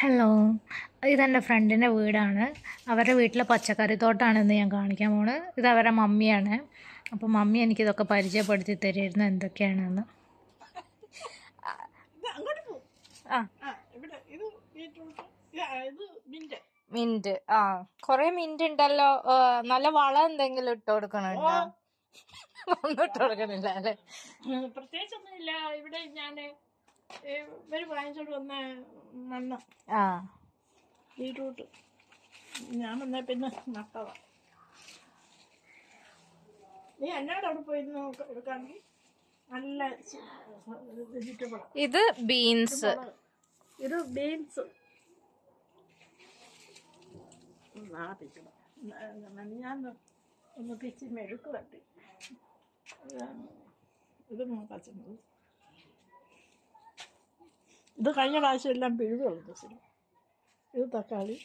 hello ഇതെൻ്റെ ഫ്രണ്ടിൻ്റെ വീടാണ് അവരുടെ വീട്ടിലെ പച്ചക്കറി തോട്ടമാണ് ഇന്ന് ഞാൻ കാണിക്കാൻ പോണ് ഇത് അവരുടെ മമ്മിയാണ് അപ്പോൾ മമ്മി എനിക്കിതൊക്കെ പരിചയപ്പെടുത്തി തരുമായിരുന്നു എന്തൊക്കെയാണെന്ന് ഇത് അങ്ങോട്ട് പോ ആ ആ ഇവിടെ ഇത് ബീറ്റ്റൂട്ട് ഇത് ആ, ഇത് ബിൻ്റെ മിൻറ്റ് ആ കുറേ മിൻറ്റ് ഉണ്ടല്ലോ ആ, നല്ല വളം എന്തെങ്കിലും ഇട്ട് കൊടുക്കണുണ്ടോ ഒന്നും ഇട്ട് കൊടുക്കണില്ല അല്ലേ പ്രത്യേകിച്ചൊന്നുമില്ല ഇവിടെ ഞാൻ ഇവര് വാങ്ങിച്ചോണ്ട് വന്ന മണ്ണ് ആ ബീറ്റ്റൂട്ട് ഞാൻ വന്ന പിന്നെ നട്ടതാ നീ എന്നോട് അവിടെ പോയിരുന്നു എടുക്കാമെങ്കിൽ നല്ല വെജിറ്റബിളാണ് ഇത് ബീൻസ് ഇത് ബീൻസ് ആ പിച്ചണം ഞാൻ ഒന്ന് പിച്ചി മെഴുക്ക് തട്ടി ഇത് പച്ചമുളക് ഇത് കഴിഞ്ഞ പ്രാവശ്യം എല്ലാം പിഴുതുള്ളൂ ബസ്സിൽ ഇത് തക്കാളി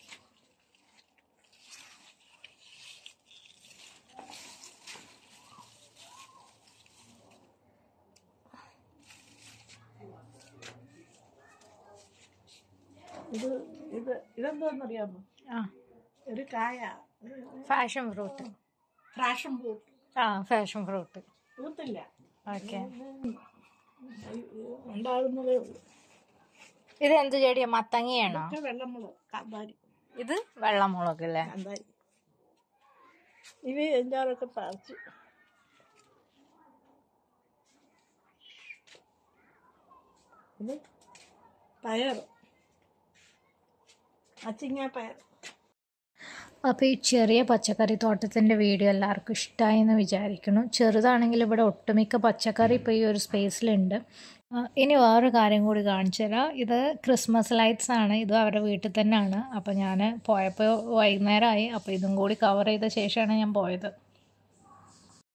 ഇത് ഇത് ഇതെന്താണെന്നറിയാമോ ആ ഒരു കായ ഫാഷൻ ഫ്രൂട്ട് പ്രാഷൻ പൂട്ട് ആ ഫാഷൻ ഫ്രൂട്ട് പൂത്തില്ല ഓക്കെ ഉണ്ടാകുന്നതേ ഉള്ളൂ ഇത് എന്ത് ചെടിയാ മത്തങ്ങയാണോ ഒക്കെ വെള്ളമുളക് കാന്താരി ഇത് വെള്ളമുളക് അല്ലേ കാന്താരി ഇവ അഞ്ചാറൊക്കെ പറിച്ചു ഇത് പയർ അച്ചിങ്ങ പയർ അപ്പോൾ ഈ ചെറിയ പച്ചക്കറി തോട്ടത്തിൻ്റെ വീഡിയോ എല്ലാവർക്കും ഇഷ്ടമായി എന്ന് വിചാരിക്കുന്നു ചെറുതാണെങ്കിൽ ഇവിടെ ഒട്ടുമിക്ക പച്ചക്കറി ഇപ്പോൾ ഈ ഒരു സ്പേസിലുണ്ട് ആ, ഇനി വേറൊരു കാര്യം കൂടി കാണിച്ചു തരാം ഇത് ക്രിസ്മസ് ലൈറ്റ്സ് ആണ് ഇതും അവരുടെ വീട്ടിൽ തന്നെയാണ് അപ്പോൾ ഞാൻ പോയപ്പോൾ വൈകുന്നേരമായി അപ്പോൾ ഇതും കൂടി കവർ ചെയ്ത ശേഷമാണ് ഞാൻ പോയത്